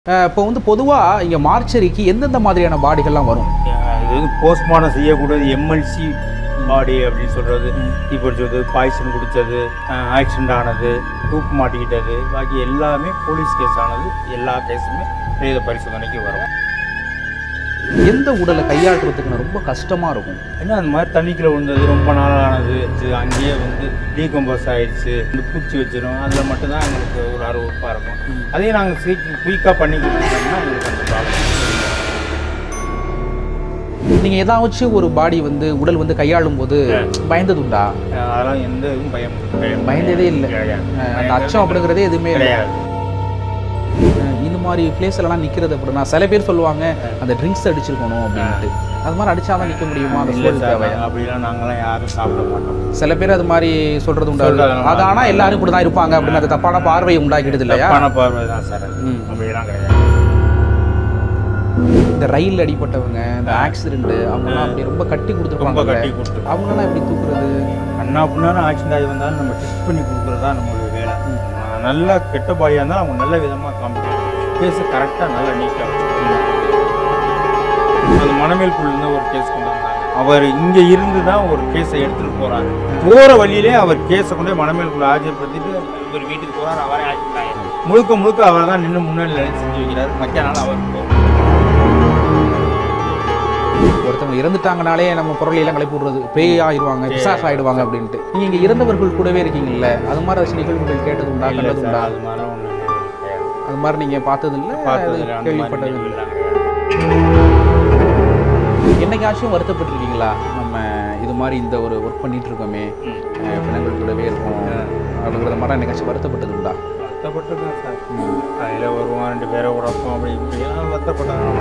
அஹ் இப்போ வந்து பொதுவாக இங்கே மார்ச்சரிக்கு எந்தெந்த மாதிரியான பாடிகள்லாம் வரும் இது வந்து போஸ்ட்மார்ட்டம் செய்யக்கூடாது எம்எல்சி பாடி அப்படின்னு சொல்கிறது தீப்பிடிச்சது பாய்சன் குடித்தது ஆக்சிடென்ட் ஆனது தூக்கு மாட்டிக்கிட்டது பாக்கி எல்லாமே போலீஸ் கேஸ் ஆனது எல்லா கேஸுமே பிரேத பரிசோதனைக்கு வரும் எந்த உடலை கையாளுறதுக்கு ரொம்ப கஷ்டமாக இருக்கும் ஏன்னா அந்த மாதிரி தண்ணிக்குள்ள விழுந்தது ரொம்ப நாளானது இது அங்கேயே வந்து டீகம்போஸ் ஆயிடுச்சு இந்த பூச்சி வச்சிரும் அதில் மட்டும்தான் எங்களுக்கு ஒரு அறுவப்பாக இருக்கும் அதே நாங்கள் சீக்கிரம் குயிக்காக பண்ணி கொடுத்துட்டோம்னா எங்களுக்கு அந்த ப்ராப்ளம் நீங்கள் ஏதாச்சும் ஒரு பாடி வந்து உடல் வந்து கையாளும் போது பயந்தது உண்டா அதெல்லாம் எந்த இதுவும் பயம் பயம் பயந்ததே இல்லை கிடையாது அஹ் அந்த அச்சம் அப்படிங்கிறதே எதுவுமே இல்லை கிடையாது அஹ் இந்த மாதிரி பிளேஸ்லலாம் நிற்கிறது அப்படின்னா சில பேர் சொல்லுவாங்க அந்த ட்ரிங்க்ஸ் அடிச்சிருக்கணும் அப்படின்ட்டு அது மாதிரி அடிச்சாதான் நிற்க முடியுமா அந்த இல்லை சூழல் சார் தேவையா அப்படிலாம் நாங்களாம் யாரும் சாப்பிட மாட்டோம் சில பேர் அது மாதிரி சொல்றது உண்டா சொல்றாங்க. அது ஆனா எல்லாரும் இப்படி தான் இருப்பாங்க அப்படின்னு அது தப்பான பார்வையை உண்டாக்கிடுது இல்லையா தப்பான பார்வை தான் சார் அது ம். அப்படிலாம் கிடையாது இந்த ரயில் அடிப்பட்டவங்க இந்த ஆக்சிடென்ட் அவங்கலாம் அப்படி ரொம்ப கட்டி ரொம்ப கொடுத்துருப்பாங்க கட்டி கொடுத்து அவங்கலாம் எப்படி தூக்குறது அண்ணா அப்படின்னா ஆக்சிடென்ட் ஆகி வந்தாலும் நம்ம டெஸ்ட் பண்ணி கொடுக்குறது தான் நம்மளுடைய வேலை நல்லா கெட்ட பாடியாக இருந்தாலும் அவங்க நல்ல விதமாக காமிக்கணும் கேஸை கரெக்டாக நல்லா நீட்டாக அந்த மணமேல் புள்ளிருந்து ஒரு கேஸ் கொண்டு வந்தாங்க அவர் இங்கே இருந்து தான் ஒரு கேஸை எடுத்துகிட்டு போகிறாரு போகிற வழியிலே அவர் கேஸை கொண்டு போய் மணமேல் புள்ள ஆஜர்படுத்திட்டு இவர் வீட்டுக்கு போகிறார் அவரே ஆக்சிடென்ட் ஆகிடும் முழுக்க முழுக்க அவர் தான் நின்று முன்னாடி செஞ்சு வைக்கிறார் மக்கிய நாள் அவர் போகும் ஒருத்தவங்க இறந்துட்டாங்கனாலே நம்ம பொருளையெல்லாம் கிளப்பி விடுறது பேய் ஆயிடுவாங்க பிசாஸ் ஆயிடுவாங்க அப்படின்ட்டு நீங்க இங்க இறந்தவர்கள் கூடவே இருக்கீங்கல்ல அது மாதிரி ஏதாச்சும் நிகழ்வுகள் கேட்டது உண்டா இல்லை கண்டது சார் உண்டா அது மாதிரிலாம் ஒன்றும் கிடையாது அது மாதிரி நீங்க பார்த்தது இல்ல பார்த்தது அது இல்லை, அந்த மாதிரி கேள்விப்பட்டது இல்ல நிகழ்வுலாம் கிடையாது. என்னைக்காச்சும் வருத்தப்பட்டிருக்கீங்களா நம்ம இது மாதிரி இந்த ஒரு ஒர்க் பண்ணிட்டு இருக்கோமே ம். அஹ் பிணங்கள் கூடவே இருக்கோம் அப்படிங்கிற மாதிரி என்னைக்காச்சும் வருத்தப்பட்டது உண்டா வருத்தப்பட்டிருக்கேன் சார் அதில் வருவோம் ரெண்டு பேரை உடப்போம் அப்படி இப்படிலாம் வருத்தப்பட்டேன்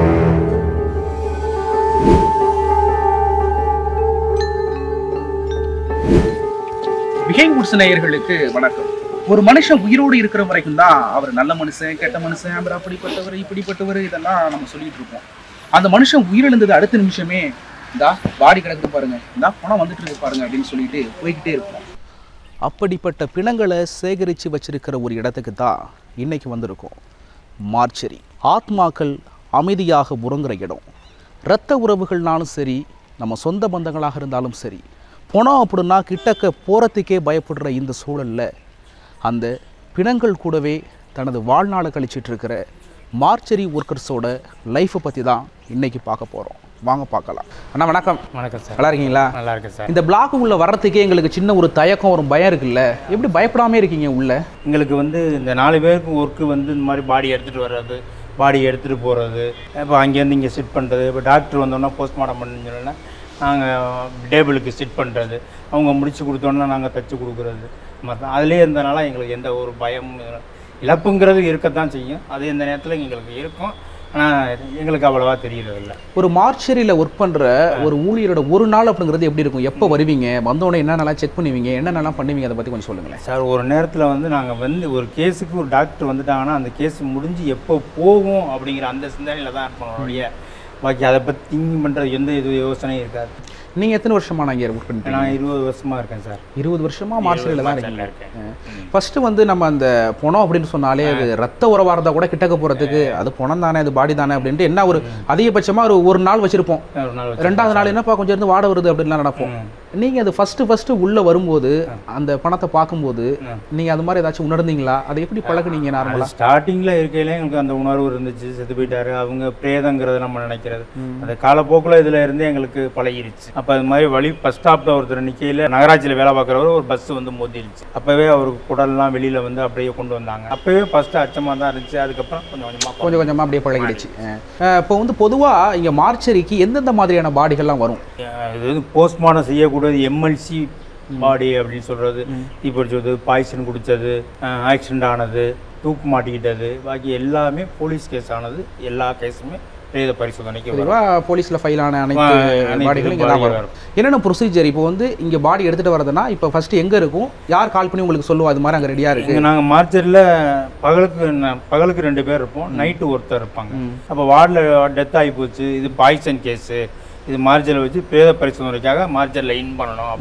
விகை உட்ஸ் நேயர்களுக்கு வணக்கம் ஒரு மனுஷன் உயிரோடு இருக்கிற வரைக்கும் தான் அவர் நல்ல மனுஷன் கெட்ட மனுஷன் அவர் அப்படிப்பட்டவர் இப்படிப்பட்டவர் இதெல்லாம் நம்ம சொல்லிட்டு இருப்போம் அந்த மனுஷன் உயிரிழந்தது அடுத்த நிமிஷமே இந்தா பாடி கிடக்குது பாருங்க இந்தா பணம் வந்துட்டு இருக்கு பாருங்க அப்படின்னு சொல்லிட்டு போய்கிட்டே இருப்போம் அப்படிப்பட்ட பிணங்களை சேகரித்து வச்சிருக்கிற ஒரு இடத்துக்கு தான் இன்னைக்கு வந்திருக்கோம் மார்ச்சரி ஆத்மாக்கள் அமைதியாக உறங்குற இடம் இரத்த உறவுகள்னாலும் சரி நம்ம சொந்த பந்தங்களாக இருந்தாலும் சரி போனோம் அப்படின்னா கிட்டக்க போகிறதுக்கே பயப்படுற இந்த சூழலில் அந்த பிணங்கள் கூடவே தனது வாழ்நாளை கழிச்சிட்டு இருக்கிற மார்ச்சரி ஒர்க்கர்ஸோட லைஃப்பை பற்றி தான் இன்னைக்கு பார்க்க போகிறோம் வாங்க பார்க்கலாம் அண்ணா வணக்கம் வணக்கம் சார் நல்லா இருக்கீங்களா நல்லா இருக்கேன் சார் இந்த பிளாக் உள்ள வர்றதுக்கே எங்களுக்கு சின்ன ஒரு தயக்கம் ஒரு பயம் இருக்குல்ல எப்படி பயப்படாம இருக்கீங்க உள்ள எங்களுக்கு வந்து இந்த நாலு பேருக்கு ஒர்க்கு வந்து இந்த மாதிரி பாடி எடுத்துகிட்டு வர்றது பாடி எடுத்துகிட்டு போகிறது இப்போ அங்கேருந்து இங்கே சிட் பண்ணுறது இப்போ டாக்டர் வந்தோன்னா போஸ்ட்மார்ட்டம் பண்ணுன்னு சொன்னா நாங்கள் டேபிளுக்கு சிட் பண்ணுறது அவங்க முடிச்சு கொடுத்தோன்னா நாங்கள் தைச்சு கொடுக்குறது மற்ற அதுலேயே இருந்தனால எங்களுக்கு எந்த ஒரு பயமும் இழப்புங்கிறது இருக்கத்தான் செய்யும் அது இந்த நேரத்தில் எங்களுக்கு இருக்கும் ஆனால் எங்களுக்கு அவ்வளோவா தெரியறதில்ல ஒரு மார்ச்சரியில் ஒர்க் பண்ணுற ஒரு ஊழியரோட ஒரு நாள் அப்படிங்கிறது எப்படி இருக்கும் எப்போ வருவீங்க வந்தோடனே என்னென்னலாம் செக் பண்ணுவீங்க என்னென்னலாம் பண்ணுவீங்க அதை பற்றி கொஞ்சம் சொல்லுங்களேன் சார் ஒரு நேரத்தில் வந்து நாங்கள் வந்து ஒரு கேஸுக்கு ஒரு டாக்டர் வந்துட்டாங்கன்னா அந்த கேஸ் முடிஞ்சு எப்போ போகும் அப்படிங்கிற அந்த சிந்தனையில் தான் இருப்போம் ஒழிய பாக்கி அதை பற்றி திங்க் பண்ணுறது எந்த இது யோசனையும் இருக்காது நீங்கள் எத்தனை வருஷமா நான் இங்கே ஒர்க் பண்ணிட்டு நான் இருபது வருஷமாக இருக்கேன் சார் இருபது வருஷமா மார்ச்சரியில் தான் மார்ச்சரியில் இருக்கீங்க இருக்கேன் ஃபர்ஸ்ட் வந்து நம்ம அந்த பணம் அப்படின்னு சொன்னாலே அது ரத்த உறவாக இருந்தால் கூட கிட்டக்க போகிறதுக்கு அது பணம் தானே அது பாடி தானே அப்படின்ட்டு என்ன ஒரு அதிகபட்சமாக ஒரு ஒரு நாள் வச்சிருப்போம் ஒரு நாள் வச்சு ரெண்டாவது நாள் என்னப்பா கொஞ்சம் இருந்து வாட வருது அப்படின்லாம் நடப்போம் நீங்கள் அது ஃபஸ்ட்டு ஃபஸ்ட்டு உள்ளே வரும்போது அந்த பணத்தை பார்க்கும்போது ம். நீங்கள் அது மாதிரி ஏதாச்சும் உணர்ந்தீங்களா அதை எப்படி பழகுனீங்க நார்மலாக ஸ்டார்டிங்கில் இருக்கையில எங்களுக்கு அந்த உணர்வு இருந்துச்சு செத்து போயிட்டாரு அவங்க பிரேதங்கிறத நம்ம நினைக்கிறது அந்த காலப்போக்கில் இதில் இருந்து எங்களுக்கு பழகிருச்சு அப்போ அது மாதிரி வழி பஸ் ஸ்டாப்பில் ஒருத்தர் நிற்கையில் நகராட்சியில் வேலை பார்க்குறவர் ஒரு பஸ் வந்து மோதிருச்சு அப்போவே அவருக்கு குடல்லாம் வெளியில் வந்து அப்படியே கொண்டு வந்தாங்க அப்போவே ஃபஸ்ட்டு அச்சமாக தான் இருந்துச்சு அதுக்கப்புறம் கொஞ்சம் கொஞ்சமாக கொஞ்சம் கொஞ்சமாக அப்படியே பழகிடுச்சு அஹ் இப்போ வந்து பொதுவாக இங்கே மார்ச்சரிக்கு எந்தெந்த மாதிரியான பாடிகள்லாம் வரும் இது வந்து போஸ்ட்மார்ட்டம் செய்யக்கூடாது எம்எல்சி பாடி அப்படின்னு சொல்கிறது தீப்பிடிச்சது பாய்சன் குடித்தது ஆக்சிடென்ட் ஆனது தூக்கு மாட்டிக்கிட்டது பாக்கி எல்லாமே போலீஸ் கேஸ் ஆனது எல்லா கேஸுமே பிரேத பரிசோதனைக்கு வரும் பொதுவாக போலீஸில் ஃபைல் ஆன அனைத்து அனைத்து பாடிகளும் இங்கே தான் body வரும் என்னென்ன ப்ரொசீஜர் இப்போ வந்து இங்கே பாடி எடுத்துகிட்டு வரதுன்னா இப்போ ஃபஸ்ட்டு எங்கே இருக்கும் யார் கால் பண்ணி உங்களுக்கு சொல்லுவா அது மாதிரி அங்கே ரெடியாக இருக்குது இங்கே நாங்கள் மார்ச்சரில் பகலுக்கு ந- பகலுக்கு ரெண்டு பேர் இருப்போம் நைட்டு ஒருத்தர் இருப்பாங்க அப்போ வார்டில் டெத் ஆகி போச்சு இது பாய்சன் கேஸு இது மார்ஜரில் வச்சு பிரேத பரிசோதனைக்காக மார்ஜரில் இன் பண்ணணும் அப்படின்னு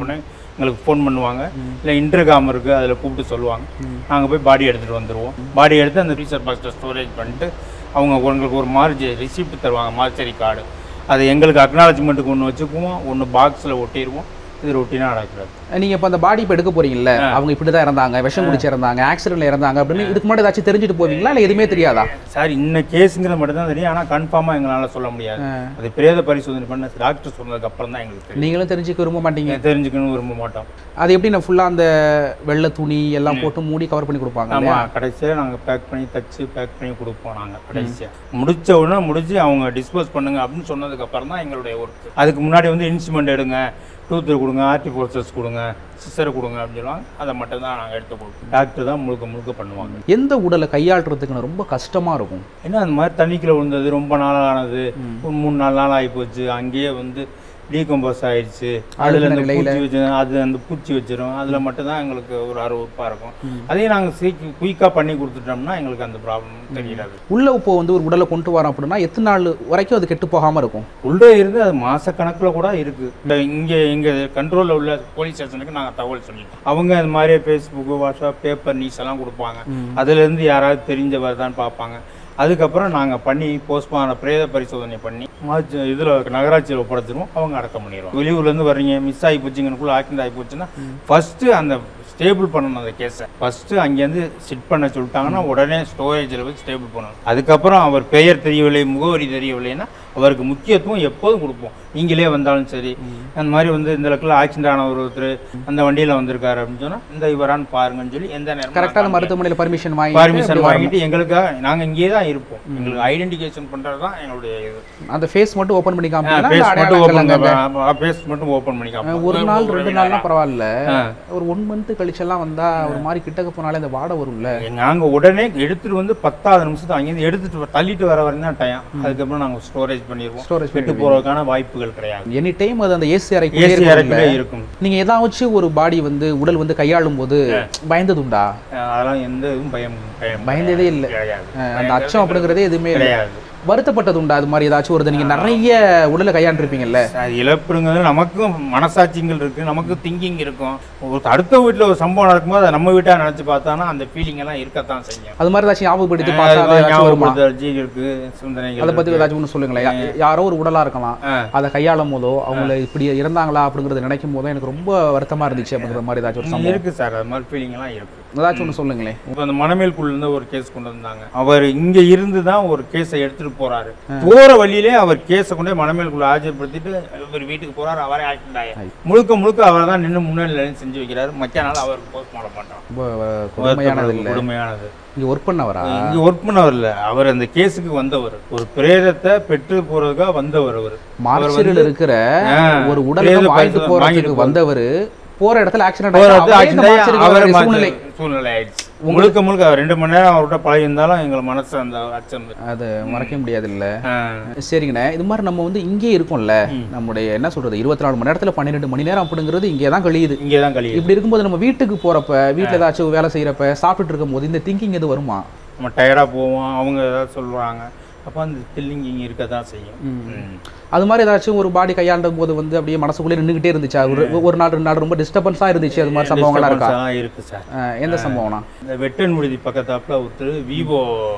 எங்களுக்கு ஃபோன் பண்ணுவாங்க இல்லை இன்டர்காம் இருக்குது அதில் கூப்பிட்டு சொல்லுவாங்க நாங்கள் போய் பாடி எடுத்துகிட்டு வந்துடுவோம் பாடி எடுத்து அந்த ஃப்ரீசர் பாக்ஸில் ஸ்டோரேஜ் பண்ணிட்டு அவங்க உங்களுக்கு ஒரு மார்ஜ் ரிசிப்ட் தருவாங்க மார்ச்சரி கார்டு அதை எங்களுக்கு அக்னாலஜ்மெண்ட்டுக்கு ஒன்று வச்சுக்குவோம் ஒன்று பாக்ஸில் ஒட்டிடுவோம் இது ரொட்டீனாக நடக்கிறது நீங்க இப்ப அந்த பாடி இப்ப எடுக்க போறீங்கல்ல அவங்க இப்படிதான் இறந்தாங்க விஷம் குடிச்சு இறந்தாங்க ஆக்சிடென்ட்ல இறந்தாங்க அப்படின்னு இதுக்கு முன்னாடி ஏதாச்சும் தெரிஞ்சுட்டு போவீங்களா இல்ல எதுவுமே தெரியாதா சார் இன்ன கேஸுங்கிறது மட்டும் தான் தெரியும் ஆனால் கன்ஃபார்மாக எங்களால் சொல்ல முடியாது அது பிரேத பரிசோதனை பண்ண டாக்டர் சொன்னதுக்கு அப்புறம் தான் எங்களுக்கு தெரியும் நீங்களும் தெரிஞ்சுக்க விரும்ப மாட்டீங்க தெரிஞ்சுக்கணும் விரும்ப மாட்டோம் அது எப்படி நான் ஃபுல்லா அந்த வெள்ளை துணி எல்லாம் போட்டு மூடி கவர் பண்ணி கொடுப்பாங்க இல்லையா? ஆமாம் கடைசியாக நாங்கள் பேக் பண்ணி தச்சு பேக் பண்ணி கொடுப்போம் நாங்கள் கடைசியாக முடிச்ச உடனே முடிச்சு அவங்க டிஸ்போஸ் பண்ணுங்க அப்படின்னு சொன்னதுக்கு அப்புறம் தான் எங்களுடைய ஒர்க் அதுக்கு முன்னாடி வந்து இன்ஸ்ட்ருமெண்ட் எடுங்க டூத்து கொடுங்க ஆர்டி ஃபோர்ஸஸ் கொடுங்க சிஸ்டர் கொடுங்க அப்படின்னு சொல்லுவாங்க அதை மட்டும் தான் நாங்கள் எடுத்து கொடுப்போம் டாக்டர் தான் முழுக்க முழுக்க பண்ணுவாங்க எந்த உடலை கையாளுறதுக்கு ரொம்ப கஷ்டமா இருக்கும் ஏன்னா அந்த மாதிரி தண்ணிக்குள்ள விழுந்தது ரொம்ப நாளானது ஒரு மூணு நாலு நாள் ஆகி போச்சு அங்கேயே வந்து டீகம்போஸ் ஆயிடுச்சு அதில் அந்த நிலையில. பூச்சி வச்சு அது அந்த பூச்சி வச்சிரும் அதில் மட்டும்தான் எங்களுக்கு ஒரு அறுவப்பாக இருக்கும் அதையும் நாங்கள் சீக்கி குயிக்காக பண்ணி கொடுத்துட்டோம்னா எங்களுக்கு அந்த ப்ராப்ளம் தெரியாது உள்ள இப்போ வந்து ஒரு உடலை கொண்டு வரோம் அப்படின்னா எத்தனை நாள் வரைக்கும் அது கெட்டு போகாம இருக்கும் உள்ளே இருந்து அது மாசக்கணக்குல கூட இருக்கு இந்த இங்கே இங்கே கண்ட்ரோலில் உள்ள போலீஸ் ஸ்டேஷனுக்கு நாங்கள் தகவல் சொல்லிட்டோம் அவங்க அது மாதிரி ஃபேஸ்புக்கு வாட்ஸ்அப் பேப்பர் நியூஸ் எல்லாம் கொடுப்பாங்க அதுலேருந்து யாராவது தெரிஞ்சவர் தான் பார்ப்பாங்க அதுக்கப்புறம் நாங்கள் பண்ணி போஸ்ட்மார்டம் பிரேத பரிசோதனை பண்ணி மார்ச் இதில் நகராட்சியில் ஒப்படைச்சிருவோம் அவங்க அடக்கம் பண்ணிடுவோம் வெளியூர்லேருந்து வர்றீங்க மிஸ் ஆகி போச்சுங்கனுக்குள்ள ஆக்சிடென்ட் ஆகி போச்சுன்னா ஃபஸ்ட்டு அந்த ஸ்டேபிள் பண்ணணும் அந்த கேஸை ஃபஸ்ட்டு அங்கேருந்து சிட் பண்ண சொல்லிட்டாங்கன்னா உடனே ஸ்டோரேஜில் போய் ஸ்டேபிள் பண்ணணும் அதுக்கப்புறம் அவர் பெயர் தெரியவில்லை முகவரி தெரியவில்லைன்னா அவருக்கு முக்கியத்துவம் எப்போதும் கொடுப்போம் நீங்களே வந்தாலும் சரி அந்த மாதிரி வந்து இந்த இடத்துல ஆக்சிடென்ட் ஆன ஒரு ஒருத்தர் அந்த வண்டியில் வந்திருக்காரு அப்படின்னு சொன்னால் இந்த இவரான்னு பாருங்கன்னு சொல்லி எந்த நேரம் கரெக்டான மருத்துவமனையில பர்மிஷன் வாங்கி பர்மிஷன் வாங்கிட்டு எங்களுக்காக நாங்கள் இங்கேயே தான் இருப்போம் எங்களுக்கு ஐடென்டிஃபிகேஷன் பண்ணுறது தான் எங்களுடைய இது அந்த ஃபேஸ் மட்டும் ஓபன் பண்ணி காமிக்கலாம் பேஸ் இல்ல மட்டும் அடையாளங்கள் அங்கங்க? ஓப்பன் பேஸ் மட்டும் ஓப்பன் பண்ணிக்கலாம் ஒரு நாள் ரெண்டு நாள்லாம் பரவாயில்ல ஒரு ஒன் மந்த் கழிச்செல்லாம் வந்தா ஒரு மாதிரி கிட்டக்க போனாலே அந்த வாடை வரும்ல நாங்க உடனே எடுத்துட்டு வந்து பத்தாவது நிமிஷத்துல அங்கேருந்து எடுத்துட்டு வ- தள்ளிட்டு வர வரைக்கும் தான் டைம் அதுக்கப்புறம் நாங்க ஸ்டோரேஜ் பண்ணிடுவோம் ஸ்டோரேஜ் கெட்டு போறதுக்கான வாய்ப்புகள் கிடையாது எனி டைம் அது அந்த ஏசி அறை ஏசி அறைக்குள்ளே இருக்கும் நீங்க ஏதாச்சும் ஒரு பாடி வந்து உடல் வந்து கையாளும் போது பயந்ததுண்டா அஹ் அதெல்லாம் எந்த இதுவும் பயம் பயம் பயந்ததே இல்ல கிடையாது அஹ் அந்த அச்சம் அப்படிங்கறதே எதுவுமே இல்ல கிடையாது வருத்தப்பட்டது உண்டா அது மாதிரி ஏதாச்சும் ஒரு நீங்க நிறைய உடலை கையாண்டிருப்பீங்கல்ல அது இழப்புங்கிறது நமக்கும் மனசாட்சிகள் இருக்கு நமக்கு திங்கிங் இருக்கும் ஒரு அடுத்த வீட்டுல ஒரு சம்பவம் நடக்கும்போது அதை நம்ம வீட்டா நினைச்சு பார்த்தானா அந்த ஃபீலிங் எல்லாம் இருக்கத்தான் செய்யும் அது மாதிரி ஏதாச்சும் ஞாபகப்படுத்தி பார்த்தா அது அது ஏதாச்சும் வருமா ஞாபகப்படுத்துறது இருக்கு சிந்தனைகள் அதை பத்தி ஏதாச்சும் ஒன்று சொல்லுங்களேன் யா- யாரோ ஒரு உடலா இருக்கலாம் ஆ. அதை கையாளும் போதோ அவங்கள இப்படி இறந்தாங்களா அப்படிங்கறத நினைக்கும் போதோ எனக்கு ரொம்ப வருத்தமா இருந்துச்சு அப்படிங்கிற மாதிரி ஏதாச்சும் ஒரு சம்பவம் இருக்கு சார் அது மாதிரி ஃபீலிங் எல்லாம் இருக்கு ஏதாச்சும் ஒன்று சொல்லுங்களேன் இப்போ அந்த மணமேல்குள்ள இருந்து ஒரு கேஸ் கொண்டு வந்தாங்க அவர் இங்க இருந்து தான் ஒரு கேஸை எடுத்துட்டு போறாரு போற வழியிலே அவர் கேஸை கொண்டு போய் மணமேல்குள்ள ஆஜர்படுத்திட்டு இவர் வீட்டுக்கு போறாரு அவரே ஆக்சிடென்ட் ஆகி முழுக்க முழுக்க அவர் தான் நின்று முன்னாடி செஞ்சு வைக்கிறாரு மக்கிய நாள் அவருக்கு போஸ்ட்மார்ட்டம் பண்றோம் ரொம்ப அஹ், கொடுமையானது இல்ல கொடுமையானது இங்க ஒர்க் பண்ணவரா இங்க ஒர்க் பண்ணவர் இல்ல அவர் அந்த கேஸுக்கு வந்தவர் ஒரு பிரேதத்தை பெற்று போறதுக்காக வந்தவர் அவர் மார்ச்சரியில் இருக்கிற ஆ, ஒரு உடலை பிரேத வாங்கிட்டு பரிசோதனை வாங்கிட்டு போறதுக்கு வந்தவர் போற இடத்துல ஆக்சிடென்ட் போறது accident ஆகி அவர் ஆகி மாத்தி- சூழ்நிலை சூழ்நிலை ஆயிடுச்சு முழுக்க முழுக்க அவர் ரெண்டு மணி நேரம் அவர்கிட்ட பழகி இருந்தாலும் எங்களை மனசு அந்த அச்சம் இருக்கு. அது மறக்க முடியாது இல்ல ஆ. சரிங்கண்ணே இது மாதிரி நம்ம வந்து இங்கே இருக்கோம்ல நம்முடைய என்ன சொல்றது இருபத்தி நாலு மணி நேரத்துல பன்னிரெண்டு மணி நேரம் அப்படிங்கிறது இங்கே தான் கழியுது இங்கே தான் கழியுது இப்படி இருக்கும்போது நம்ம வீட்டுக்கு போறப்ப வீட்ல ஏதாச்சும் வேலை செய்யறப்ப சாப்பிட்டுட்டு இருக்கும்போது இந்த திங்கிங் எது வருமா நம்ம டயர்டாக போவோம் அவங்க ஏதாவது சொல்லுவாங்க அப்போ அந்த தில்லிங் இங்கே இருக்க தான் செய்யும் ம். அது மாதிரி ஏதாச்சும் ஒரு பாடி கையாண்டும் போது வந்து அப்படியே மனசுக்குள்ளே நின்றுகிட்டே இருந்துச்சா ஒரு ஒரு நாள் ரெண்டு நாள் ரொம்ப டிஸ்டர்பன்ஸா இருந்துச்சு அது மாதிரி சம்பவங்கள்லாம் இருக்கா Disturbance எல்லாம் இருக்கு சார் அஹ் எந்த சம்பவம்னா இந்த வெட்டன் விடுதி பக்கத்தாப்புல ஒருத்தர் விவோ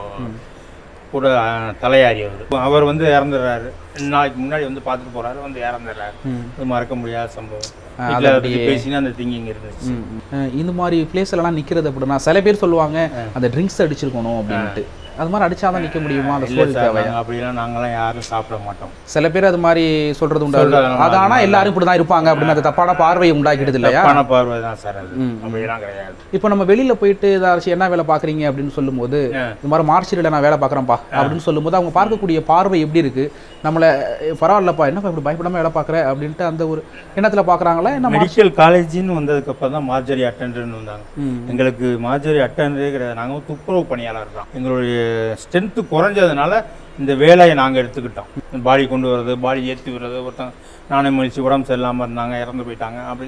கூட அஹ், தலையாரி அவர் அவர் வந்து இறந்துடுறாரு ரெண்டு நாளைக்கு முன்னாடி வந்து பார்த்துட்டு போறாரு வந்து இறந்துடுறாரு இது மறக்க முடியாத சம்பவம் வீட்டில் அதை பற்றி பேசினா அந்த திங்கிங் இருந்துச்சு அஹ் இந்த மாதிரி பிளேஸ்லலாம் நிக்கிறது அப்படின்னா சில பேர் சொல்லுவாங்க அந்த ட்ரிங்க்ஸ் அடிச்சிருக்கணும் அப்படின்ட்டு அது மாதிரி அடிச்சாதான் நிக்க முடியுமா அந்த இல்லை சூழல் சார் தேவை நாங்கள் அப்படிலாம் நாங்களாம் யாரும் சாப்பிட மாட்டோம் சில பேர் அது மாதிரி சொல்றது உண்டு சொல்றது அது ஆனா எல்லாரும் இப்படிதான் இருப்பாங்க அப்படின்னு அந்த தப்பான பார்வையை உண்டாக்கிடுது இல்லையா தப்பான பார்வை தான் சார் அது அப்படிலாம் கிடையாது இப்போ நம்ம வெளியில போயிட்டு ஏதாச்சும் என்ன வேலை பாக்குறீங்க அப்படின்னு சொல்லும்போது ஆ. இந்த மாதிரி மார்ச்சியில் நான் வேலை பார்க்குறேன்ப்பா அப்படின்னு சொல்லும்போது அவங்க பார்க்கக்கூடிய பார்வை எப்படி இருக்கு நம்மளை "ஏய், பரவாயில்லப்பா என்னப்பா இப்படி பயப்படாம வேலை பார்க்குற அப்படின்ட்டு அந்த ஒரு எண்ணத்துல பார்க்குறாங்களா என்ன மெடிக்கல் காலேஜின்னு வந்ததுக்கு அப்புறம் தான் மார்ஜரி அட்டண்டர்னு வந்தாங்க ம். எங்களுக்கு மார்ஜரி அட்டண்டரே கிடையாது நாங்கள் வந்து துப்புரவு பணியாளர் தான் எங்களுடைய ஸ்ட்ரென்த்து குறைஞ்சதுனால இந்த வேலையை நாங்கள் எடுத்துக்கிட்டோம் பாடி கொண்டு வர்றது பாடி ஏற்றி விடுறது ஒருத்தங்க நானே மலிச்சு உடம்பு சரியில்லாமல் இருந்தாங்க இறந்து போயிட்டாங்க அப்படின்னா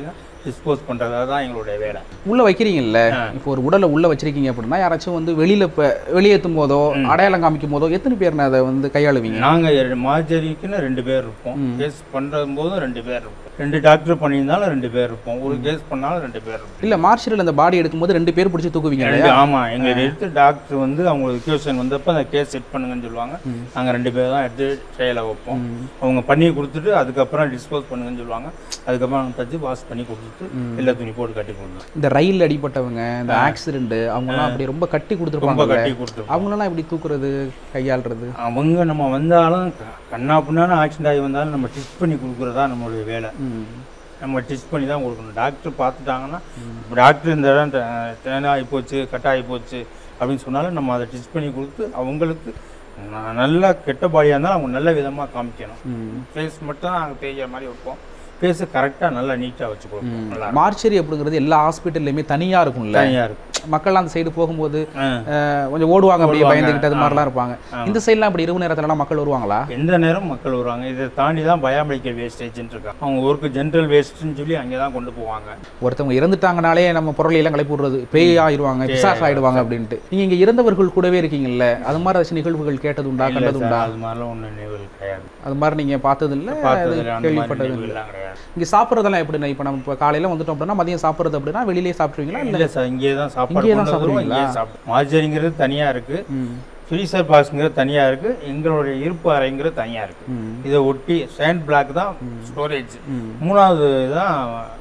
டிஸ்போஸ் பண்ணுறது அதுதான் எங்களுடைய வேலை உள்ள வைக்கிறீங்கல்ல இப்போ ஒரு உடலை உள்ள வச்சிருக்கீங்க அப்படின்னா யாராச்சும் வந்து வெளியில இப்ப வெளியேற்றும் போதோ அடையாளம் காமிக்கும் போதோ எத்தனை பேர் அதை வந்து கையாளுவீங்க நாங்கள் மார்ஜரிக்குன்னு ரெண்டு பேர் இருப்போம் கேஸ் பண்ணுறது போதும் ரெண்டு பேர் இருப்போம் ரெண்டு டாக்டர் பண்ணியிருந்தாலும் ரெண்டு பேர் இருப்போம் ஒரு கேஸ் பண்ணாலும் ரெண்டு பேர் இருப்போம் இல்ல மார்ஷல் அந்த பாடி எடுக்கும்போது ரெண்டு பேர் பிடிச்சி தூக்குவீங்க ரெண்டு ஆமாம் எங்களை எடுத்து டாக்டர் வந்து அவங்க ரிக்யூஷன் வந்தப்போ அந்த கேஸ் செட் பண்ணுங்கன்னு சொல்லுவாங்க நாங்கள் ரெண்டு பேர் தான் எடுத்து ட்ரையில் வைப்போம் அவங்க பண்ணி கொடுத்துட்டு அதுக்கப்புறம் டிஸ்போஸ் பண்ணுங்கன்னு சொல்லுவாங்க அதுக்கப்புறம் அவங்க தச்சு வாஷ் பண்ணி கொடுத்துட்டு எல்லா துணி போட்டு கட்டி கொடுத்துருவோம் இந்த ரயில் அடிபட்டவங்க இந்த ஆக்சிடென்ட் அவங்கலாம் அப்படி ரொம்ப கட்டி ரொம்ப கொடுத்துருப்பாங்க கட்டி கொடுத்துருவோம் அவங்களெல்லாம் எப்படி தூக்குறது கையாளுறது அவங்க நம்ம வந்தாலும் க- கண்ணா பின்னாலும் ஆக்சிடென்ட் ஆகி வந்தாலும் நம்ம டிஸ்ட் பண்ணி கொடுக்குறதா நம்மளுடைய வேலை ம். நம்ம டிஸ்ட் பண்ணி தான் கொடுக்கணும் டாக்டர் பார்த்துட்டாங்கன்னா டாக்டர் இந்த இடம் தேனாகி போச்சு கட்டாகி போச்சு அப்படின்னு சொன்னாலும் நம்ம அதை டிஸ்ட் பண்ணி கொடுத்து அவங்களுக்கு ந- நல்லா கெட்ட பாடியாக இருந்தாலும் அவங்க நல்ல விதமாக காமிக்கணும் ம். ஃபேஸ் மட்டும் நாங்கள் தேய்கிற மாதிரி வைப்போம் ஃபேஸை கரெக்டாக நல்லா நீட்டாக வச்சு கொடுப்போம் நல்லா மார்ச்சரி அப்படிங்கிறது எல்லா ஹாஸ்பிட்டல்லையுமே தனியா இருக்கும்ல தனியாக இருக்கும் மக்கள்லாம் அந்த சைடு போகும்போது ஆ. அஹ், கொஞ்சம் ஓடுவாங்க அப்படியே ஓடுவாங்க. பயந்துக்கிட்டு அது மாதிரிலாம் இருப்பாங்க இந்த சைட்லாம் இப்படி இரவு நேரத்துலலாம் மக்கள் வருவாங்களா எந்த நேரம் மக்கள் வருவாங்க இதை தாண்டி தான் பயோமெடிக்கல் வேஸ்டேஜ்னு இருக்காங்க அவங்க ஒர்க்கு ஜென்ரல் வேஸ்ட்டுன்னு சொல்லி அங்கே தான் கொண்டு போவாங்க ஒருத்தவங்க இறந்துட்டாங்கனாலே நம்ம பொருளை எல்லாம் கிளப்பி விடுறது பேய் ஆயிடுவாங்க பிசாஸ் ஆயிடுவாங்க அப்படின்ட்டு நீங்க இங்க இறந்தவர்கள் கூடவே இருக்கீங்கல்ல அது மாதிரி ஏதாச்சும் நிகழ்வுகள் கேட்டது உண்டா இல்ல கண்டது சார், உண்டா அது மாதிரிலாம் ஒன்றும் நினைவுகள் கிடையாது அது மாதிரி நீங்க பார்த்தது இல்ல பார்த்தது இல்லை, அந்த மாதிரி கேள்விப்பட்டது இல்ல நினைவுகள்லாம் கிடையாது இங்க சாப்பிட்றதெல்லாம் எப்படிண்ணா இப்போ நம்ம இப்போ காலையில வந்துட்டோம் அப்படின்னா மதியம் சாப்பிட்றது அப்படின்னா வெளியிலேயே சாப்பிட்ருவீங்களா இல்ல இல்லை சார் இங்கே தான் சாப்பாடு இங்கேயே தான் கொண்டு வருவோம், சாப்பிடுவீங்களா? இங்கேயே சாப்பிடுவோம் மார்ஜரிங்கிறது தனியாக இருக்குது ம் ஃப்ரீசர் பாக்ஸுங்கிறது தனியாக இருக்குது எங்களுடைய இருப்பு அறைங்கிறது தனியாக இருக்குது ம் இதை ஒட்டி சேண்ட் பிளாக் தான் ஸ்டோரேஜ் மூணாவது தான்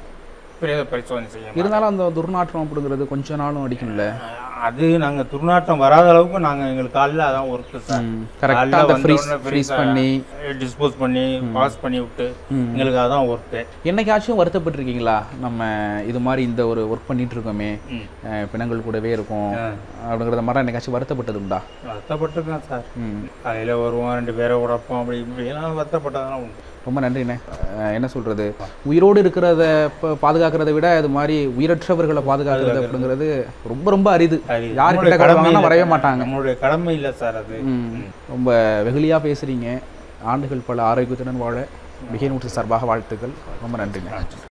பிரேத பரிசோதனை செய்யணும் இருந்தாலும் அந்த துர்நாற்றம் அப்படிங்கிறது கொஞ்ச நாளும் அடிக்கும்ல அது நாங்கள் துர்நாற்றம் வராத அளவுக்கு நாங்கள் எங்களுக்கு காலையில் அதான் ஒர்க்கு சார் கரெக்டாக அந்த ஃப்ரீஸ் ஃப்ரீஸ் பண்ணி டிஸ்போஸ் பண்ணி பாஸ் பண்ணி விட்டு எங்களுக்கு அதான் ஒர்க்கு என்னைக்காச்சும் வருத்தப்பட்டிருக்கீங்களா நம்ம இது மாதிரி இந்த ஒரு ஒர்க் பண்ணிட்டு இருக்கோமே ம். அஹ் பிணங்கள் கூடவே இருக்கும் அப்படிங்கிறத மாதிரி என்னைக்காச்சும் வருத்தப்பட்டது உண்டா வருத்தப்பட்டிருக்கேன் சார் ம் காலையில் வருவோம் ரெண்டு பேரை உடப்போம் அப்படி இப்படிலாம் வருத்தப்பட்டதெல்லாம் உண்டு ரொம்ப நன்றிண்ணே அஹ் என்ன சொல்றது உயிரோடு இருக்கிறத இப்போ பாதுகாக்கிறத விட இது மாதிரி உயிரற்றவர்களை பாதுகாக்கிறது அப்படிங்கிறது ரொம்ப ரொம்ப அரிது அது யார் நம்மளுடைய கிட்ட கடமை கடமைனா இல்லை. வரவே மாட்டாங்க நம்மளுடைய கடமை இல்லை சார் அது ம். ரொம்ப வெகுளியா பேசுறீங்க ஆண்டுகள் பல ஆரோக்கியத்துடன் வாழ மிகை நூற்று சார்பாக வாழ்த்துக்கள் ரொம்ப நன்றிண்ணே